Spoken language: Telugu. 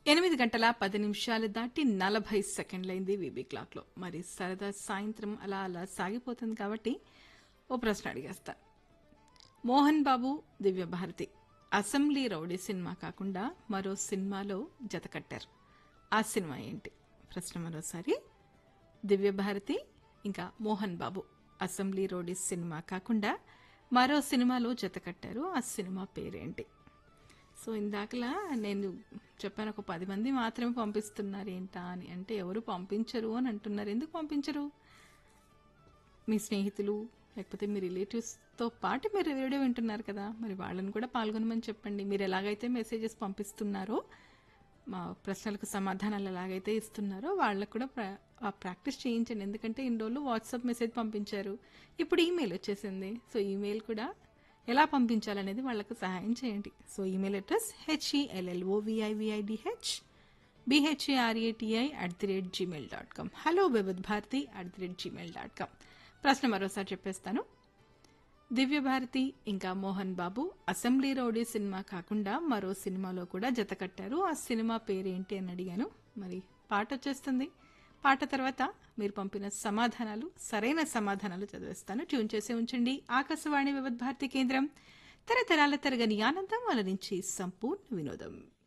ఎనిమిది గంటల పది నిమిషాలు దాటి నలభై సెకండ్లైంది వీబీ క్లాక్లో మరి సరదా సాయంత్రం అలా అలా సాగిపోతుంది కాబట్టి ఓ ప్రశ్న అడిగేస్తా Mohan Babu Divyabharati assembly rowdy cinema కాకుండా మరో సినిమాలో జత కట్టారు ఆ సినిమా ఏంటి ప్రశ్న మరోసారి దివ్యభారతి ఇంకా Mohan Babu assembly rowdy cinema కాకుండా మరో సినిమాలో జత కట్టారు ఆ సినిమా పేరేంటి సో ఇందాకలా నేను చెప్పాను ఒక పది మంది మాత్రమే పంపిస్తున్నారు ఏంటా అని అంటే ఎవరు పంపించరు అని అంటున్నారు ఎందుకు పంపించరు మీ స్నేహితులు లేకపోతే మీ రిలేటివ్స్తో పాటు మీరు రేడియో వింటున్నారు కదా మరి వాళ్ళని కూడా పాల్గొనమని చెప్పండి మీరు ఎలాగైతే మెసేజెస్ పంపిస్తున్నారో మా ప్రశ్నలకు సమాధానాలు ఎలాగైతే ఇస్తున్నారో వాళ్ళకు కూడా ప్రా ఆ ప్రాక్టీస్ చేయించండి ఎందుకంటే ఇన్ని రోజులు వాట్సాప్ మెసేజ్ పంపించారు ఇప్పుడు ఈమెయిల్ వచ్చేసింది సో ఈమెయిల్ కూడా ఎలా పంపించాలనేది వాళ్ళకు సహాయం చేయండి so email address హెచ్ఈఎల్ఎల్ఓవిఐవిఐడిహెచ్ BHARATI at the rate Gmail dot com hello Vividh Bharati at the rate Gmail dot com ప్రశ్న మరోసారి చెప్పేస్తాను దివ్యభారతి ఇంకా Mohan Babu assembly rowdy cinema కాకుండా మరో సినిమాలో కూడా జత కట్టారు ఆ సినిమా పేరేంటి అని అడిగాను మరి పాట వచ్చేస్తుంది పాట తర్వాత మీరు పంపిన సమాధానాలు సరైన సమాధానాలు చదివేస్తాను ట్యూన్ చేసి ఉంచండి ఆకాశవాణి వివిధ భారతి కేంద్రం తరతరాల తరగని ఆనందం అలరించి సంపూర్ణ వినోదం